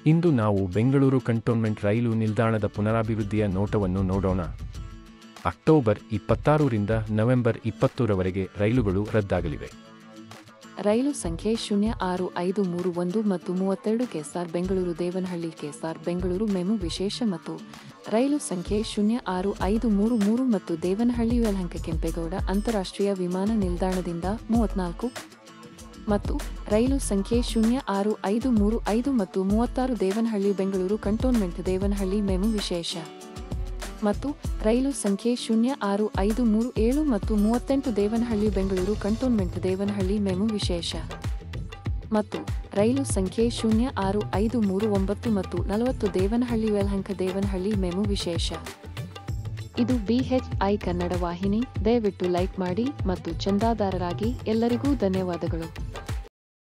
ಇಂದು ನಾವು ಬೆಂಗಳೂರು ಕಂಟೋನ್ಮೆಂಟ್ ರೈಲು ನಿಲ್ದಾಣದ ಪುನರಾಭಿವೃದ್ಧಿಯ ನೋಟವನ್ನು ನೋಡೋಣ ಅಕ್ಟೋಬರ್ ಇಪ್ಪತ್ತಾರರಿಂದ ನವೆಂಬರ್ ಇಪ್ಪತ್ತರವರೆಗೆ ರೈಲುಗಳು ರದ್ದಾಗಲಿವೆ ರೈಲು ಸಂಖ್ಯೆ ಶೂನ್ಯ ಆರು ಐದು ಮೂರು ಒಂದು ಮತ್ತು ಮೂವತ್ತೆರಡು ಕೆಎಸ್ಆರ್ ಬೆಂಗಳೂರು ದೇವನಹಳ್ಳಿ ಕೆಎಸ್ಆರ್ ಬೆಂಗಳೂರು ಮೆಮು ವಿಶೇಷ ಮತ್ತು ರೈಲು ಸಂಖ್ಯೆ ಶೂನ್ಯ ಆರು ಐದು ಮೂರು ಮೂರು ಮತ್ತು ದೇವನಹಳ್ಳಿ ಯಲಹಂಕ ಕೆಂಪೇಗೌಡ ಅಂತಾರಾಷ್ಟ್ರೀಯ ವಿಮಾನ ನಿಲ್ದಾಣದಿಂದ ಮೂವತ್ನಾಲ್ಕು ಮತ್ತು ರೈಲು ಸಂಖ್ಯೆ ಶೂನ್ಯ ಆರು ಐದು ಮೂರು ಐದು ಮತ್ತು ಮೂವತ್ತಾರು ದೇವನಹಳ್ಳಿ ಬೆಂಗಳೂರು ಕಂಟೋನ್ಮೆಂಟ್ ದೇವನಹಳ್ಳಿ ಮೆಮು ವಿಶೇಷ ಮತ್ತು ರೈಲು ಸಂಖ್ಯೆ ಶೂನ್ಯ ಆರು ಐದು ಮೂರು ಏಳು ಮತ್ತು ಮೂವತ್ತೆಂಟು ದೇವನಹಳ್ಳಿ ಬೆಂಗಳೂರು ಕಂಟೋನ್ಮೆಂಟ್ ದೇವನಹಳ್ಳಿ ಮೆಮು ವಿಶೇಷ ಮತ್ತು ರೈಲು ಸಂಖ್ಯೆ ಶೂನ್ಯ ಆರು ಐದು ಮೂರು ಒಂಬತ್ತು ಮತ್ತು ನಲವತ್ತು ದೇವನಹಳ್ಳಿ ಯಲಹಂಕ ದೇವನಹಳ್ಳಿ ಮೆಮು ವಿಶೇಷ ಇದು ಬಿಎಚ್ಐ ಕನ್ನಡ ವಾಹಿನಿ ದಯವಿಟ್ಟು ಲೈಕ್ ಮಾಡಿ ಮತ್ತು ಚಂದಾದಾರರಾಗಿ ಎಲ್ಲರಿಗೂ ಧನ್ಯವಾದಗಳು